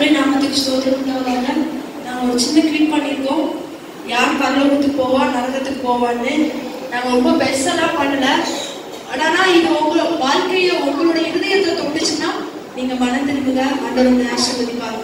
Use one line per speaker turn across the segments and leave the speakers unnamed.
கர்த்தருடைய நாமத்துக்கு ஸ்தோத்திரம் உண்டாவதாக நாங்கள் ஒரு சின்ன கிளிப் பண்ணியிருக்கோம் யார் பரலோகத்துக்கு போவா நரகத்துக்கு போவான்னு நாங்கள் ரொம்ப பெருசெல்லாம் பண்ணல ஆனால் இது உங்க வாழ்க்கையை உங்களுடைய இருதயத்தை தொட்டுச்சுன்னா நீங்கள் மனம் திரும்புங்க ஆண்டவர் உங்களை ஆசீர்வதிப்பாங்க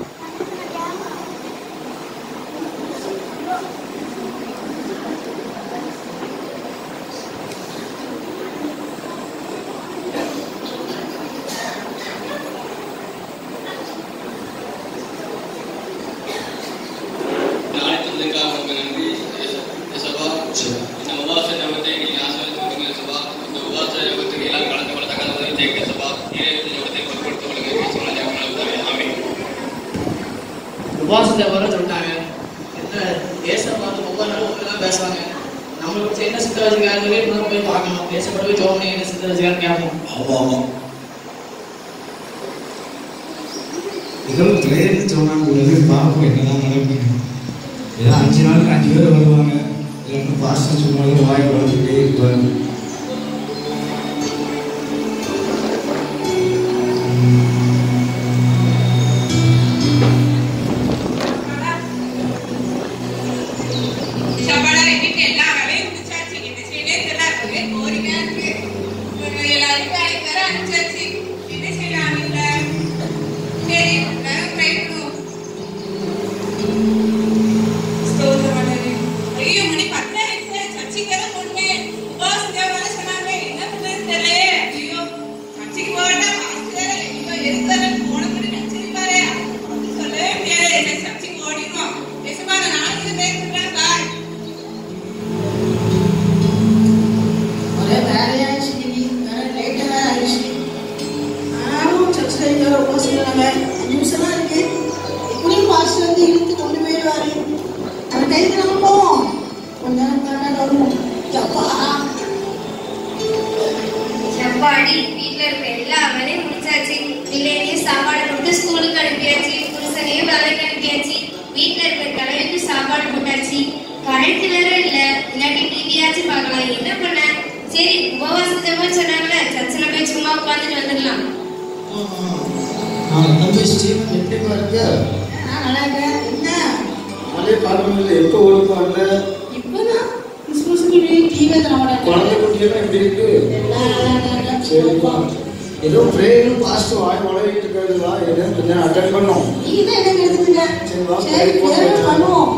அழைத்ததுக்காக உங்க நன்றி சபா இந்த உபாச ஜபத்தை நீங்க ஆசிரியர் சபா இந்த உபாச ஜபத்துக்கு எல்லாம் கலந்து கொள்ளத்தக்க உதவி செய்யுங்க சபா இறைவன் ஜபத்தை பொருட்படுத்திக் கொள்ளுங்க இயேசுவின் ஜபங்களை ஆமென்
உபாசத்தை வர சொல்லிட்டாங்க என்ன ஏச பார்த்து ஒவ்வொரு நாளும் ஒவ்வொரு பேசுவாங்க நம்மளுக்கு என்ன சித்த வச்சுக்காரங்களே நம்ம போய் பார்க்கணும் பேசப்பட போய் ஜோமனி என்ன சித்த வச்சுக்காரன்னு கேட்போம்
ஆமா ஆமா ஏதோ ட்ரெயின் சொன்னாங்க உள்ளது பார்ப்போம் என்னதான் நடக்கும் ஏதோ அஞ்சு நாளுக்கு அஞ்சு பேர் வருவாங்க இல்லைன்னா பாஸ்டர் சொன்னாலும் வாய் வளர்த்துட்டே இருப்பாங்க
சாப்பாடு வீட்டுல எல்லா வேலையும் முடிச்சாச்சு என்ன செய்யணும் தெரியல ஒரே போரிங்கா இருக்கு ஒரு எல்லாரும் வேலைக்கு வேற அனுப்பிச்சாச்சு என்ன செய்யலாம் இல்ல சரி வேற ட்ரை பண்ணுவோம் ஸ்தோத்திரம் ஆண்டவரே. ஐயோ மணி பத்தாயிடுச்சு சர்ச்சைக்கு வேற போனேன் உபாச தேவனை சொன்னாங்க என்ன பண்றது தெரியல ஐயோ சர்ச்சைக்கு போகட்டா பாஸ்டர் வேற ஐயோ எதுக்கு போன பண்ணி நினைச்சிருப்பாரு சொல்லவே முடியாது என்ன சர்ச்சைக்கு ஓடிடுவோம் பேசுமா நான் நாளைக்கு பேசுறேன் பாய்
ஒரே வேலையாயிடுச்சு இன்னைக்கு. வேற late ஆ வேற ஆயிடுச்சு. ஆனாலும் churchல இங்க ஒரு உபவாசம் இருந்தாங்க. அஞ்சு நிமிஷம் தான் இருக்கு. எப்படியும் pastor வந்து இழுத்து கொண்டு போயிடுவாரு. அந்த time க்கு நம்ம போவோம். கொஞ்ச நேரம் தானே வருவோம். யப்பா.
செவ்வாடி வீட்ல இருக்க எல்லா வேலையும் முடிச்சாச்சு பிள்ளைகளையும் சாப்பாடு கொடுத்து ஸ்கூலுக்கு அனுப்பியாச்சு புருஷனையும் வேலைக்கு அனுப்பியாச்சு வீட்ல இருக்க தலைவருக்கு சாப்பாடு போட்டாச்சு கரண்ட் வேற இல்ல இல்லாட்டி டிவியாச்சும் பார்க்கலாம் என்ன பண்ண சரி உபவாசம் ஜெபம் சொன்னாங்கல்ல சர்ச்சில் போய் சும்மா உட்காந்துட்டு வந்துடலாம்
நான் தம்பி ஸ்டீவன் எப்படி பாருங்க
நான் நல்லா இருக்கேன். என்ன?
நாளே பார்க்க முடியல எப்போ ஓடுக்கு வரல
இப்பதான் கிறிஸ்துமஸுக்கு வெளியே TV ல தர மாட்டாங்க.
குழந்தை குட்டியெல்லாம் எப்படி இருக்கு
எல்லாம் நல்லா இருக்காங்க.
சரிப்பா ஏதோ பிரேயரும் பாஸ்ட் வாய் உடவிட்டு இருக்கிறதுவா எதாவது கொஞ்சம் நேரம் அட்டன் பண்ணோம்
நீங்க தான் என்ன எடுத்துங்க
சரி, வா,
சரி
போய்
வேற
போட்டு
பண்ணுவோம்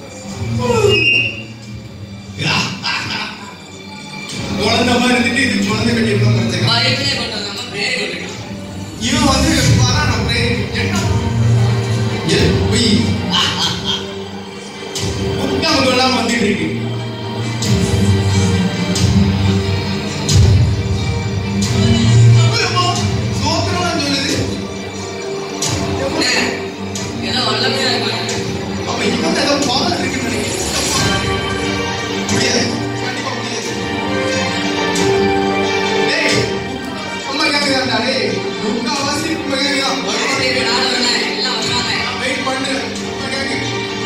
குழந்தை மாதிரி இருந்துட்டு இது குழந்தை கட்டி இருக்க பிரச்சனை
பைபிளே கொண்டு வந்தாம பிரேயர் கொண்டு
இவன் வந்து வரான் அப்படியே என்ன எல் பொய் அவங்க எல்லாம் வந்துட்டு இருக்கு அப்போ, சோத்திரம்னு சொல்லுது
ஏதோ வல்லமையா இருக்காங்க
அப்ப இவன் ஏதோ பால் இருக்குன்னு நினைக்கிறேன் முடியாது கண்டிப்பா முடியாது டேய் அம்மா கேக்குதாடா டேய் முக்காவாசி இப்ப கேக்குதான்
வருவாங்க நாளை வேணா எல்லாம் வருவாங்க
வெயிட் பண்ணு அம்மா கேக்கு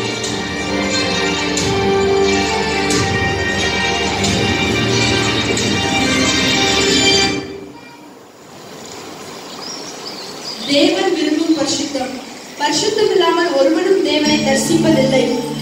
தேவன் விரும்பும் பரிசுத்தம் பரிசுத்தம் இல்லாமல் ஒருவனும் தேவனை தரிசிப்பதில்லை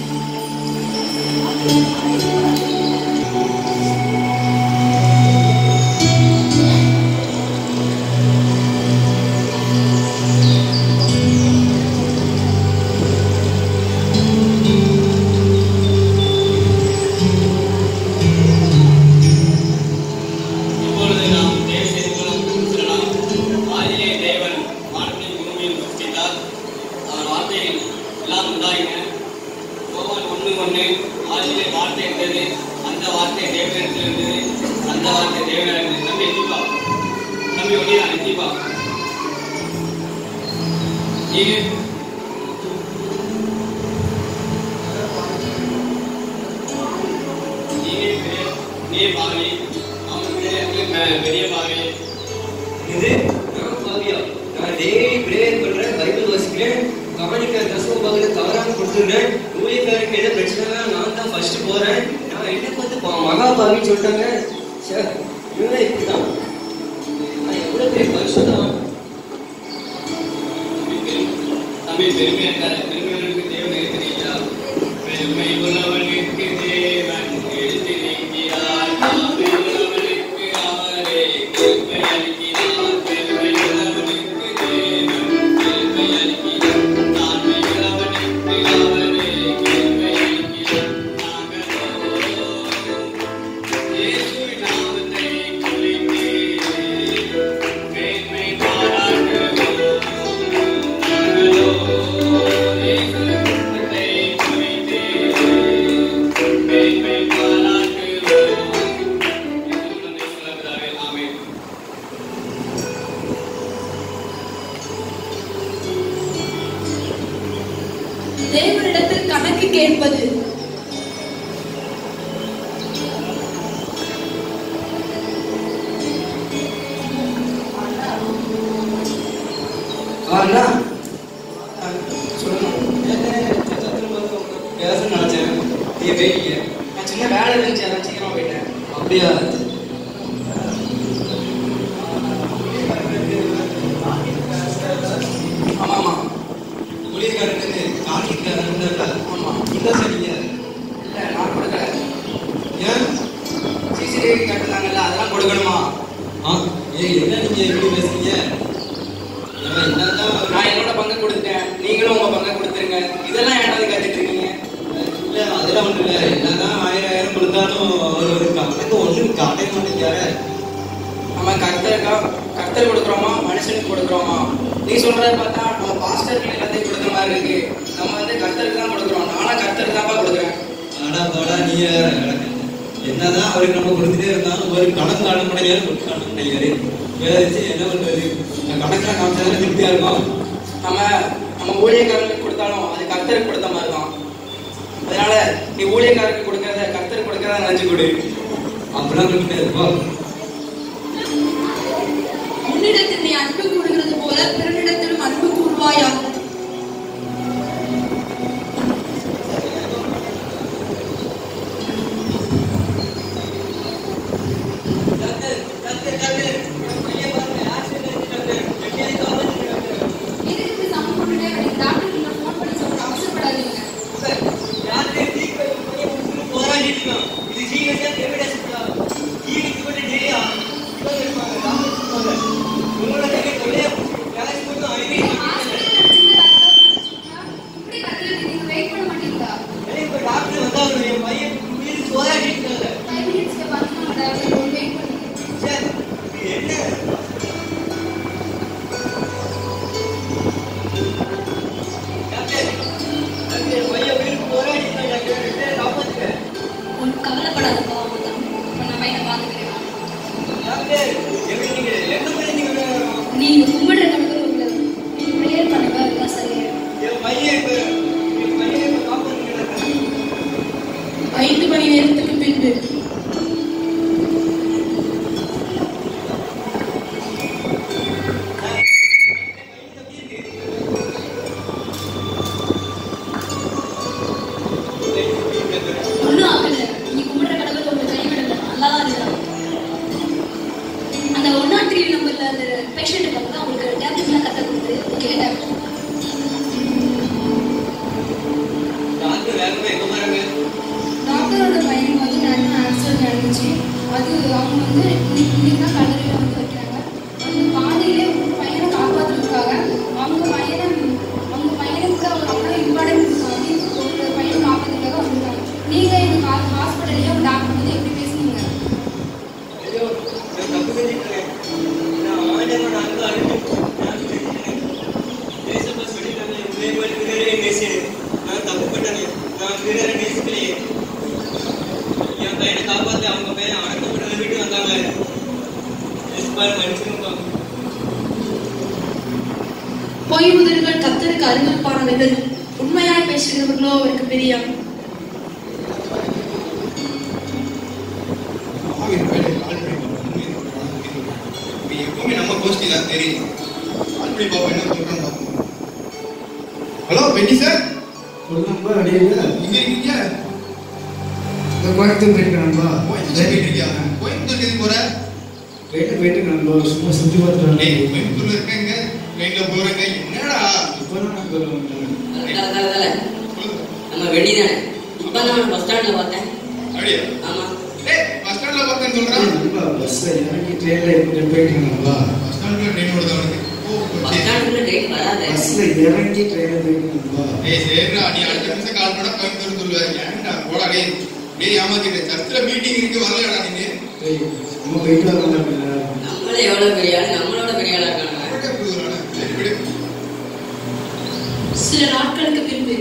இப்பொழுது நாம் தேவ செய்திகளும் சொல்லலாம் ஆதியிலே தேவன் வானத்தையும் பூமியையும் சிருஷ்டித்தார் அவர் வார்த்தையில் எல்லாம் உண்டாயின யோவான் ஒன்று ஒன்று ஆதியிலே வார்த்தை இருந்தது அந்த வார்த்தை தேவனிடத்தில் இருந்தது அந்த வார்த்தை தேவனிடம் இருந்தது நம்பி எத்திப்பா நம்பி ஒன்றியா எத்திப்பா நீங்க நீங்க பெரிய நீ பாவி அவன் பெரிய பெரிய பாவி
இது நான் பாவியா நான் டெய்லி பிரேயர் பண்றேன் பைபிள் வாசிக்கிறேன் கவனிக்கிற தசம பகுதியை தவறாம கொடுத்துருந்தேன் ஊழியக்காரருக்கு எந்த பிரச்சனைனா நான் தான் ஃபர்ஸ்ட் போறேன் நான் என்ன பார்த்து பா- மகா பாவின்னு சொல்லிட்டாங்க சார் இவங்க இப்படிதான் நான் எவ்வளவு பெரிய பரிசுதான்
தம்பி நம்பி பெருமையா இருக்காது பெருமையுள்ளவனுக்கு தேவன் எழுத்திருக்கிறார் பெருமை உள்ளவனுக்கு தேவன் எழுத்திருக்கிறார் தாழ்மை உள்ளவனுக்கு அவரே கிருபை அளிக்கிறார் பெருமை உள்ளவனுக்கு தேவன் கிருபை அளிக்கிறார் தாழ்மை உள்ளவனுக்கு அவரே கிருபை அளிக்கிறார் நாங்களோ இயேசுவின் நாமத்தை குறித்து மேன்மை பாராட்டுவோம். நாங்களோ இயேசுவின் நாமத்தை குறித்து மேன்மை பாராட்டுவோம். இயேசுவின் நாமத்திலே ஆமென்.
தேவனிடத்தில் கணக்கு கேட்பது
அண்ணா சொல்லுங்க
பேச நினைச்சேன் நீங்க போயிட்டீங்க
நான் சின்ன வேலை இருந்துச்சு அதான் சீக்கிரமா போயிட்டேன்
அப்படியா
ஆமா ஆமா
ஊழியக்காரனுக்கு காணிக்க
ஆமா
இல்லை சரிங்க
இல்ல நான் கொடுக்கல
ஏன்
சிசிடிவி கட்டுறாங்கல்ல அதெல்லாம் கொடுக்கணுமா
ஆ ஏய் என்ன நீங்க எப்படி பேசுறீங்க நம்ம என்னதான்
நான் என்னோட பங்கு கொடுத்துட்டேன் நீங்களும் உங்க பங்கை கொடுத்துருங்க இதெல்லாம் ஏன்டாது கத்துட்டு இருக்கீங்க
இல்ல அதெல்லாம் ஒண்ணு இல்ல என்னதான் ஆயிரம் ஆயிரம் கொடுத்தாலும் அவர் ஒரு கணக்கு ஒண்ணும் காட்ட மாட்டேங்காரு
நம்ம கர்த்தருக்கா கர்த்தர் கொடுக்குறோமா மனுஷனுக்கு கொடுக்குறோமா நீ சொல்றத பார்த்தா நம்ம பாஸ்டருக்கு எல்லாத்தையும் கொடுக்குற மாதிரி இருக்கு நம்ம வந்து கர்த்தருக்கு தான் கொடுக்குறோம் நானும் கர்த்தருக்கு தான்ப்பா கொடுக்குறேன்
ஆடா பாடா நீ வேற எனக்கு என்னதான் அவருக்கு நம்ம கொடுத்துட்டே இருந்தாலும் ஒரு கணக்கு காட்ட முடியாது ஒரு காட்ட முடியாது வேற வச்சு என்ன பண்றது இந்த கணக்கெல்லாம் காமிச்சாலும் திருப்தியா இருக்கும்
நம்ம நம்ம ஊழியக்காரங்களுக்கு கொடுத்தாலும் அது கர்த்தருக்கு கொடுத்த மாதிரி தான் அதனால நீ ஊழியக்காரருக்கு கொடுக்கறத கர்த்தருக்கு கொடுக்கறத நினைச்சு கொடு
அப்படிலாம் கொடுத்துட்டே இருப்போம்
உன்னிடத்தில் நீ அன்பு கூறுகிறது போல பிறனிடத்திலும் அன்பு கூறுவாயா
எதுக்கு இப்படி சவுண்ட் போட்டுட்டே வரீங்க டாக்டர் கிட்ட ஃபோன் பண்ணி சொல்ற அவசரப்படாதீங்க ஹாஸ்பிட்டல்ல சின்ன டாக்டர் இப்படி கத்துறதுக்கு நீங்க வெயிட் பண்ண மாட்டீங்களா ஃபைவ் மினிட்ஸ்க்கு பார்த்தீங்கன்னா டாக்டர் வெயிட் பண்ணுங்க
உன் கவலைப்படாதப்பா உன் நான் பையனை பார்த்துக்கிறேன் நீ கும்பிடுற கணக்கு உள்ள நீ ப்ரேயர் பண்ணுங்க அதுதான் சரியாயிடும் ஐந்து மணி நேரத்துக்கு பின்பு ஒண்ணும் ஆகல நீ கும்பிடுற கடவுள் உங்க கைவிடல நல்லா தான் இருக்கிறான் அந்த ஒன் நாட் த்ரீ நம்பர்ல அந்த பேஷண்ட் வந்து அவங்களுக்கு டேப்லெட்லாம் கத்த கொடுத்து ஓகே டேப்லெட்
டாக்டர் வேகமா எங்க போறாங்க
டாக்டரோட பையனுக்கு வந்து நிறைய ஆக்சிடென்ட் நடந்துச்சு அது அவங்க வந்து இன்னைக்கு தான் கல்லறையில் வந்து வைக்கிறாங்க அந்த பாதையிலே ஒரு பையனை காப்பாற்றுறதுக்காக அவங்க பையனை அவங்க பையனை கூட அவர் அவ்வளோ இம்பார்ட்டன்ட் வந்து ஒரு பையனை காப்பாற்றுறதுக்காக வந்திருக்காங்க நீங்கள் எங்கள் ஹாஸ்பிட்டல்லையே ஒரு டாக்டர் வந்து எப்படி பேசுனீங்க
ஐயோ நான் தப்பு செஞ்சுட்டேன் நான் ஆண்டவன் அன்பு அனுப்பி நான் செஞ்சுட்டேன் தேசப்பா சொல்லிட்டாங்க இதே மாதிரி பிறரை நேசி நான் தப்பு பண்ணேன் நான் பிறரை நேசிக்கலையே என் பையனை காப்பாத்தி அவங்க பையன் அடக்கப்பட்ட வீட்டு வந்தாங்க தேசப்பா மனுஷனுப்பா
பொய் உதிர்கள் கத்தருக்கு அருவருப்பானவைகள் உண்மையாய் பேசுகிறவர்களோ அவருக்கு பிரியம்
ஆவின் வேலை கால் பண்ணி பார்ப்போம். இப்ப எப்பவுமே நம்ம கோஷ்டி தான் தெரியும் கால் பண்ணி பார்ப்போம் என்ன சொல்றான்னு பார்ப்போம் ஹலோ பென்னி சார்
சொல்லுங்கப்பா அடியுங்க
இங்க இருக்கீங்க
இந்த கோயம்புத்தூர் போயிட்டு நண்பா
கோயம்புத்தூர் போயிட்டு இருக்கியா கோயம்புத்தூர் எதுக்கு போற
போயிட்டு போயிட்டு நண்பா சும்மா சுற்றி பார்த்துட்டு
டேய்
வரேன்.
கோயம்புத்தூர்ல இருக்கேங்க ட்ரெயின்ல போறேங்க என்னடா
இப்பதான் நான் சொல்லுவேன்
தல, தல, தல. நம்ம வெளிதானே இப்பதான் நான் பஸ் ஸ்டாண்ட்ல பார்த்தேன்
அப்படியா
ஆமா
டேய் பஸ் ஸ்டாண்ட்ல பார்த்தேன்னு சொல்றான்
பஸ்ல இறங்கி ட்ரெயின்ல இப்படி போயிட்டு இருந்தாங்களா
பஸ் ஸ்டாண்ட்ல ட்ரெயின் ஓடுது அவனுக்கு ஓ
பஸ்
சரி.
ஸ்டாண்டுக்குள்ள ட்ரெயின் வராது
பஸ்ல இறங்கி ட்ரெயின்ல போயிட்டு இருந்தாங்களா
ஏய் சரிடா நீ அடுத்த நிமிஷம் கால் பண்ணா கோயம்புத்தூர் சொல்லுவாரு ஏன்டா போடா டேய் டேய் ஏமாத்திட்ட சர்ச்சில் மீட்டிங் இருக்கு வரலடா நீங்க
டேய், நம்ம போயிட்டு வரலாம்
நம்மளே எவ்வளவு பெரிய ஆளு நம்மளோட பெரிய ஆளா இருக்காங்க
அவர்கிட்ட கொடுக்குறானே. சரி விடு
சில நாட்களுக்கு பின்பு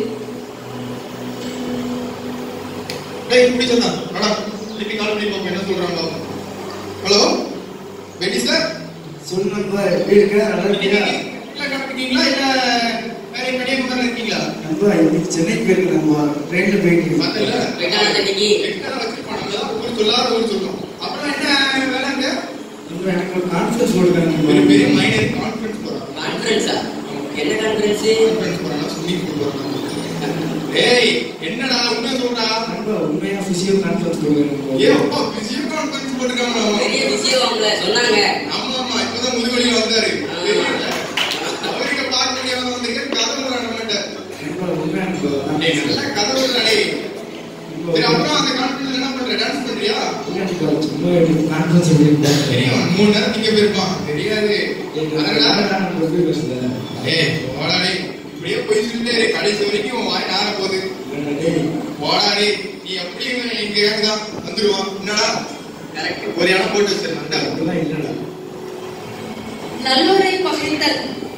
டேய் இப்படி சொன்னா வாடா திருப்பி கால் பண்ணி பாப்போம் என்ன சொல்றாங்களோ ஹலோ பெட்டி சார்
சொன்னப்ப எப்படி இருக்க நல்லா இருக்கியா
இல்ல கிளம்பிட்டீங்களா இல்ல வேற கன்னியாகுமரி இருக்கீங்களா
நம்ம இன்னைக்கு சென்னைக்கு போயிருக்கு நம்ம ட்ரெயின்ல போயிட்டு இருக்கோம்.
பார்த்தல
போயிட்டான இன்னைக்கு
எத்தனை வச்சிருப்பான் நம்ம ஊர் சொல்லாத ஊர் சொல்லும் அப்புறம் என்ன வேலைங்க
நம்ம எனக்கு ஒரு கான்ஃபரன்ஸ் கொடுக்குறாங்க
பெரிய பெரிய மைனர் கான்ஃபரன்ஸ் போறான்
கான்ஃபரன்ஸா என்ன கான்ஃபரன்ஸ்
கான்ஃபரன்ஸ் போறானா ஸ்விம்மிங் பூல் போறானா டேய் என்னடா உண்மையை சொல்றா
நம்ம உண்மையா பிசியோ கான்ஃபரன்ஸ் கொடுக்குறாங்க
ஏன் அப்பா பிஸியோ கான்ஃபரன்ஸ் போட்டுருக்காங்க
பெரிய விஷயம் அவங்கள சொன்னாங்க
ஆமா ஆமா இப்பதான் முதுவலியில வந்தாரு தெரியல. அவருக்கு பார்க்க முடியாம வந்திருக்கேன் கதை விடுறாங்க நம்மகிட்ட
நம்ம உண்மையா நம்ம
டேய் நல்லா கதை விடுறா டேய் சரி அப்புறம் அந்த கான்ஃபரன்ஸ் என்ன பண்ற டான்ஸ் பண்றியா
சும்மா கான்ஃபரன்ஸ் எப்படி இருந்தாங்க
தெரியும் மூணு நேரம் திங்க போயிருப்பான் தெரியாது அதனால ஏய் போடா டேய் இப்படியே போய் சொல்லிட்டே இரு. கடைசி வரைக்கும் உன் வாய் நார போகுது போடா டேய் நீ எப்படியும் எங்க கேங் தான் வந்துருவான் என்னடா கரெக்ட் ஒரு இடம் போட்டு வச்சிருந்தா
அதெல்லாம் இல்லடா
நல்லோரை பகிர்ந்தல்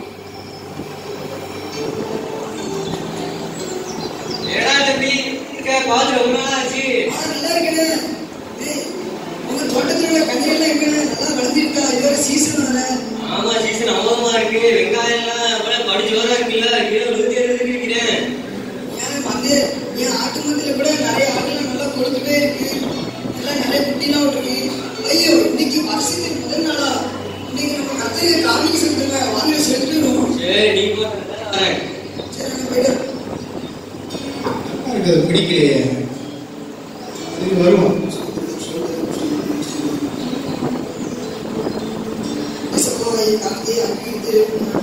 ஏடா தம்பி இருக்க பார்த்து ரொம்ப நாள் ஆச்சு
ஆ, நல்லா இருக்கேனே. ஏய், உங்க தோட்டத்துல உள்ள கஞ்சியெல்லாம் எங்கண்ணே? நல்லா வளர்ந்துருக்கா? இது ஒரு season வேற.
ஆமா சீசன் அமோகமா இருக்கு வெங்காயம் எல்லாம் அப்புறம் படி ஜோரா இருக்குல்ல கிலோ நூத்தி அறுபதுக்கு இருக்கிறேன்
ஏன் வந்து, என் ஆட்டு மரத்துல கூட நிறைய ஆடுலாம் நல்லா கொழுத்துட்டே இருக்கு. எல்லாம் நிறைய குட்டிலாம் விட்டுருக்கு. ஐயோ, இன்னைக்கு வருஷத்துக்கு முதல் நாளா? இன்னைக்கு நம்ம கத்தையை காமிக்க சொல்லிட்டுங்க. வாங்க, செலுத்திட்டு வருவோம்.
சரி நீ போ நான் வரேன்
சரி, நான் போயிட்டு
எனக்கு அது பிடிக்கலையே சரி வருவோம்
இசப்பாவை, காக்கையை அக்கிட்டு,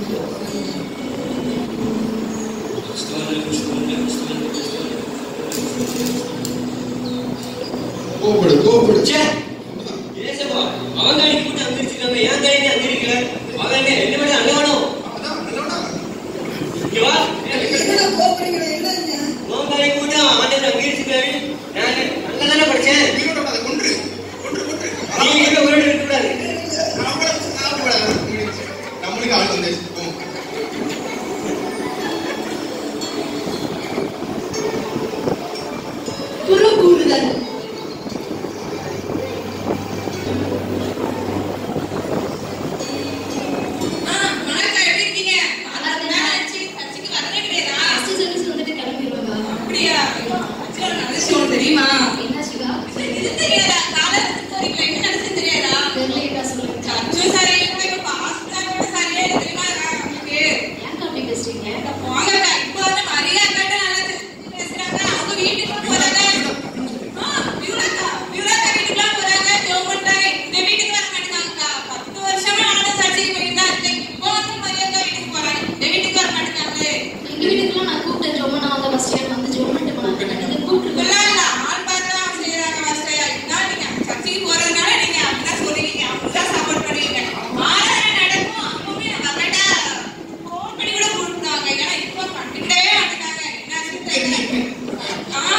கோபப்படு கோபப்படு
ச்சே, ஏசப்பா அவன் காலிக்கு போட்டு அங்க வச்சிருக்காங்க என் காலிக்கு அங்க இருக்கல அவன் என்ன பண்ண அங்க வேணும்
அதான் நல்லவனா
இங்க வா
என்னடா கோபுறீங்களே, என்னங்க?
உன் காலிக்கு போட்டு அவன் ஆண்டவர் அங்க இருக்காரு நான் நல்லா தானே படிச்சேன்
உயிரோட அதை கொன்று கொன்று கொன்று
நீ இங்க ஒரு இருக்க கூடாது
நம்மள- நம்மள- நம்மளுக்கு ஆள் வந்து
குரு கூறுதல்
ஆ, வணக்கம், எப்படி இருக்கீங்க? நாலு நாள் ஆச்சு, சர்ச்சுக்கு வரவே கிடையாதா? அப்படியா? ஐயோ, சர்ச்சுல ஒரு நல்ல விஷயம் ஒண்ணு தெரியுமா இது இது தெரியாதா? காலையில சரிங்களா, என்ன நடந்துச்சுன்னு தெரியாதா? சர்ச்சும் சரியில்லை, இப்ப பாஸ்டரோட சரியில்லை, தெரியுமா உங்களுக்கு? அட போங்கக்கா, இப்ப வந்து மரியா அக்காட்ட நல்லா தெரிஞ்சு பேசுறாங்க. அவங்க வீட்டுக்கு போறாங்க. ஆ, வியூலாக்கா, வியூலாக்கா வீட்டுக்குலாம் போறாங்க, ஜெபம் பண்றாங்க. இந்த வீட்டுக்கு வர மாட்டேங்காங்கக்கா. பத்து வருஷமா நானும் சர்ச்சுக்கு போயிட்டு தான் இருக்கேன். இப்போ வந்து மரியா அக்கா வீட்டுக்கு போறாங்க. இந்த வீட்டுக்கு வர மாட்டேங்காங்களே. இப்பெல்லாம் இல்ல, ஆள் பார்த்து தான் செய்றாங்க வாஸ்தையா. இதுதான் நீங்க சர்ச்சுக்கு போறதுனால நீங்க அப்படிதான் சொல்லுவீங்க. அப்படிதான் support பண்ணுவீங்க. ஆராதனை நடக்கும், அப்பவுமே நான் வரலடா. phone பண்ணி கூட கூப்பிடுவாங்க. ஏன்னா இப்போ கண்டுக்கவே மாட்டேங்காங்க. என்னாச்சுன்னு தெரியல. ஆ,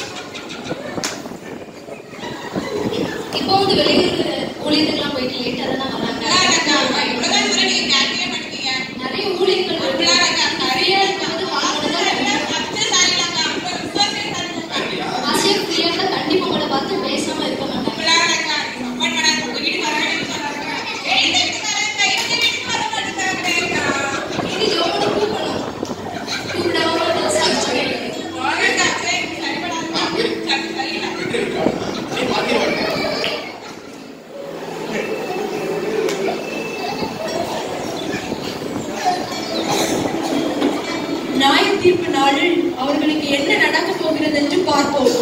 இப்போ வந்து வெளியூர் ஊழியத்துக்குலாம் போயிட்டு லேட்டா தான் வராங்க
நல்லா இருக்கா? இவ்வளவுதான் சொல்ல நீங்க கேட்கவே மாட்டேங்கிறீங்க.
நிறைய ஊழியர்கள்
அப்படிலாம்
வருது.
இருக்கா? நிறைய இருக்கு. அது வாசல்ல எல்லாம் பச்சை சாரிலாக்கா. அப்புறம் விசுவாசமே சாரிலாக்கா.
ஆசிரியர் பிரியாட்ட கண்டிப்பா உங்களை பார்த்து பேசாம இருக்க மாட்டாங்க
அப்படிலாம் இருக்கா? support பண்ணாத. உங்க வீட்டுக்கு வர வேண்டியது சொன்னாங்க. ஏய், இந்த வீட்டுக்கு வரேன்க்கா. எங்க வீட்டுக்கு வர மாட்டேங்கிறாங்களேக்கா.
இது ஜோமனை கூப்பிடணும் கூப்பிடாம வந்து சாப்பிட்டு
போங்கக்கா. சரி, சரிப்படாதுக்கா. சரி, சரியில்லை.
நீ மாத்திடுவாங்க
நியாய தீர்ப்பு நாளில் அவர்களுக்கு என்ன நடக்கப் போகிறது என்று பார்ப்போம்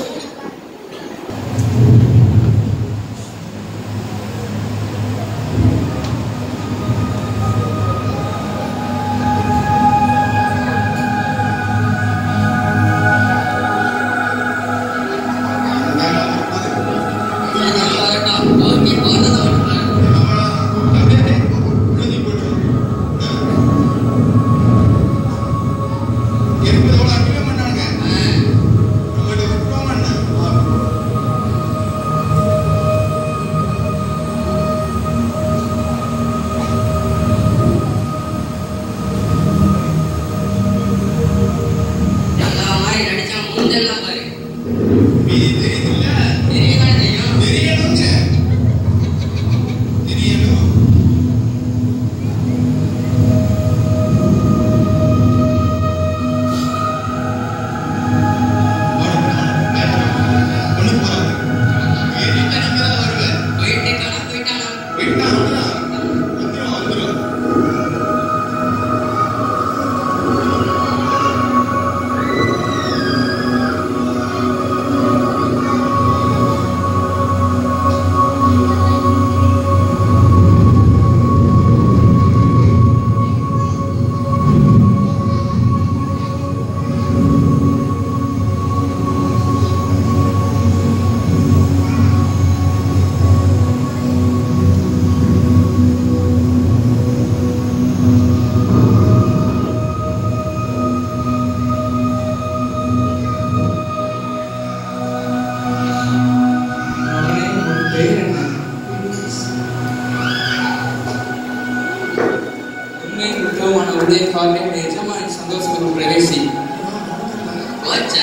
உடைய காலை உடைய எஜமானின் சந்தோஷத்துக்குள் பிரவேசி
போச்சா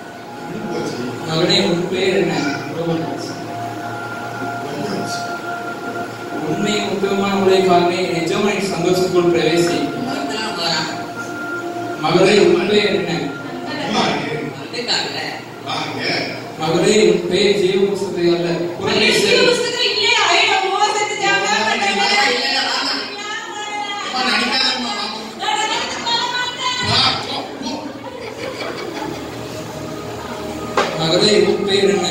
மகனே உன் பேர் என்ன உண்மை முக்கியமான உடைய காலை எஜமானின் சந்தோஷத்துக்குள் பிரவேசி
ஒருத்தனால போறான்
மகளே உன் பேர் என்ன
வந்துட்டாங்கல்ல
வாங்க
மகளே உன் பேர் ஜீவ புஸ்தகத்தை அல்ல புறமே செல்
புஸ்தகம் இல்லையா ஐயோ மோசத்து ஜாமா
இல்ல, இல்ல, வாங்க.
அம்மா நடிக்காதம்மா வா போ போ
மகளே உன் பேர் என்ன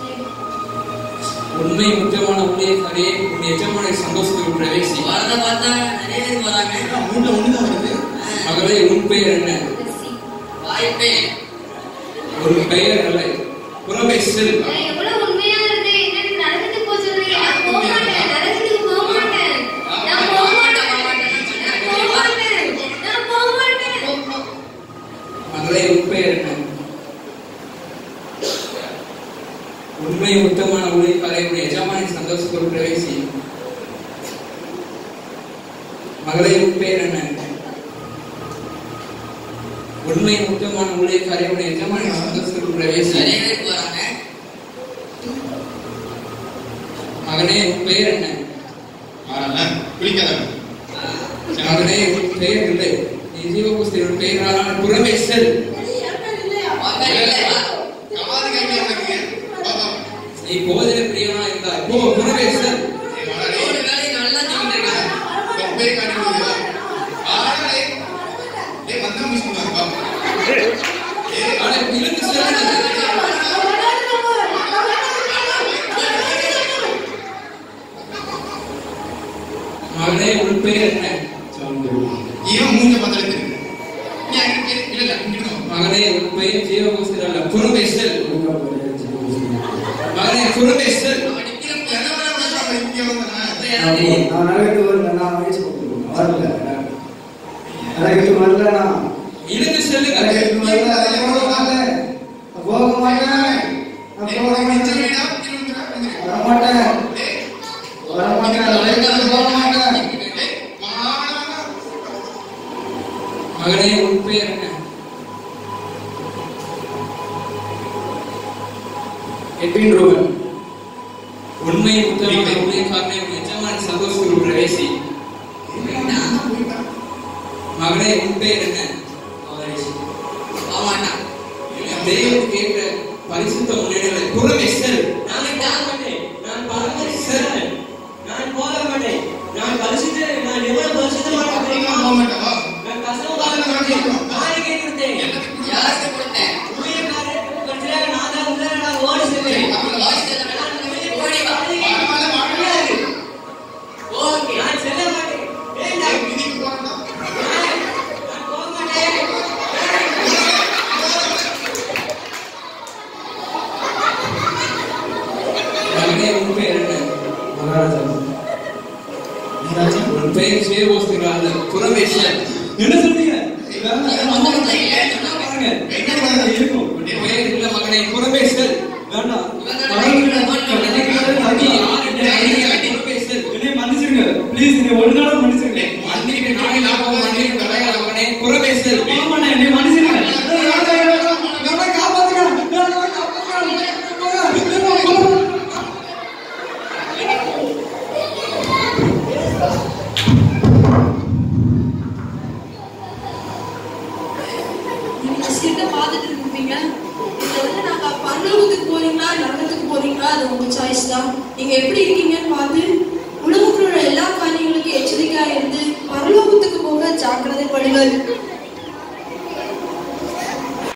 உண்மை முக்கியமான உடைய கரையை உன் எஜமான சந்தோஷத்துக்குள் பிரவேசி
வரத பார்த்தா நிறைய பேர் போறாங்க
மூணு ஒண்ணுதான் வருது
மகளே உன் பெயர் என்ன
வாய்ப்பே
ஒரு பெயர் அல்ல புறமே செல்
நான் எவ்வளவு உண்மையா இருந்தேன் என்னன்னு நரகத்துக்கு போக சொல்றீங்க நான் போக மாட்டேன் நரகத்துக்கு போக மாட்டேன் நான் போக மாட்டேன் நான் போக மாட்டேன் நான் போக மாட்டேன்
மகளே உன் பெயர் என்ன உண்மை உத்தமான உழைப்பாளை உடைய எஜமானின் சந்தோஷத்துக்குள் பிரவேசி மகளே உன் பெயர் என்ன உண்மை முக்கியமான உழைப்பாளை உடைய எஜமானின் சந்தோஷத்துக்குள் பிரவேசி
நிறைய பேர் போறாங்க
மகனே உன் பெயர் என்ன
ஆனா குளிக்காதவன்
மகனே உன் பெயர் இல்லை நீ ஜீவபுஸ்தின் பெயரான புறமே செல்
வாங்க இல்ல வா.
காது கேட்க உனக்கு வா வா
நீ போதின பிரியனா இருந்தாய் போ புறமே செல்
ஏய், வாடா டேய்.
ஒரு வேலையை நல்லா தூங்கிட்டு இருக்காங்க
தொப்பையை காட்டி விடுவியா? வாடா டேய். டேய், வந்தா மிஸ் பண்ணுவாங்க, வா. ஏய்,
ஆனா இழுத்து செல்லுங்க மகனே உன் பெயர் என்ன
இவன் மூஞ்ச பார்த்தாலே தெரியுது. நீ அங்க இரு. இல்ல, இல்ல, இங்க இரு.
மகனே உன் பெயர் ஜீவபுஸ்தின் அல்ல புறமே செல் மகனே புறமே செல்
அவன் நிக்கிற எதை வேணா பேசுறான், அவன் இங்க வந்தானா?
நான் நரகத்துக்கு வரல நான் வயசு வரல நரகத்துக்கு வரல நான்
இழுத்து செல்லுங்க
நரகத்துக்கு வரல அதை போக மாட்டேன் நான் போக மாட்டேன் நான்
டேய்,
போக
உனக்கு நிச்சயம்
மாட்டேன்
வேணா, இங்க வந்துடா, வந்துடு.
வர மாட்டேன்
டேய்,
வர மாட்டேன் நரகத்துக்கு போக மாட்டேன்
டேய், வாடா.
மகனே உன் பெயர் என்ன எட்வின் ரூபன் உண்மை உத்தமமான ஊழியக்காரனை உன் எஜமானி சந்தோஷத்துக்குள் பிரவேசி மகனே உன் பெயர் என்ன
ஆமாண்ணா
தேவன் கேட்கிற பரிசுத்த முன்னேறலை புறமே செல்
நான் போக மாட்டேன் நான் பரமரிசன் நான் போக மாட்டேன் நான் பரிசுத்த நான் எவ்வளவு பரிசுத்தமான
அப்படிலாம்
தெரியுமா
போக மாட்டேன், வா.
நான் கசவமாக மாட்டேன் யாருக்கு கொடுத்தேன்
யாருக்கு கொடுத்தேன்
ஊழியக்காரருக்கு கடைசியாக நான் தான் உங்களை நான் ஓடி செல்வேன்
ஓடி வா.
பரவாயில்ல, வாடா.
ஓகே
நான் செல்ல மாட்டேன் வேண்டாம்
டேய், மிதிக்கு போறேன்டா.
நான் போக மாட்டேன்
மகனே உன் பெயர் என்ன
மகாராஜா மகாராஜா
உன் பெயர் சேவோஸ்திராத புறமே செல் என்ன சொல்றீங்க பாருங்க இருக்கும் உன் பெயர் இல்ல மகனே புறமே செல் வேண்டாம் நீ யாரு என்று அறிய புறமே செல்
என்னை மன்னிச்சிருங்க ப்ளீஸ் நீ ஒரு நாளும் மன்னிச்சிருங்க
மன்னிப்பு நாளை லாபம் மன்னிப்பு கிடையாது மகனே புறமே செல்
ஆமாண்ணே என்னை மன்னிச்சிருங்க நான் காப்பாத்துங்க நான் காப்பாத்துங்க
நீங்க சீட்டை பார்த்துட்டு இருப்பீங்க இதுல வந்து நாங்க பரலோகத்துக்கு போறீங்களா நரகத்துக்கு போறீங்களா அது உங்க சாய்ஸ் தான் நீங்க எப்படி இருக்கீங்கன்னு பார்த்து உலகத்தில் உள்ள எல்லா காரியங்களுக்கும் எச்சரிக்கையா இருந்து பரலோகத்துக்கு போக ஜாக்கிரதை படுங்கள்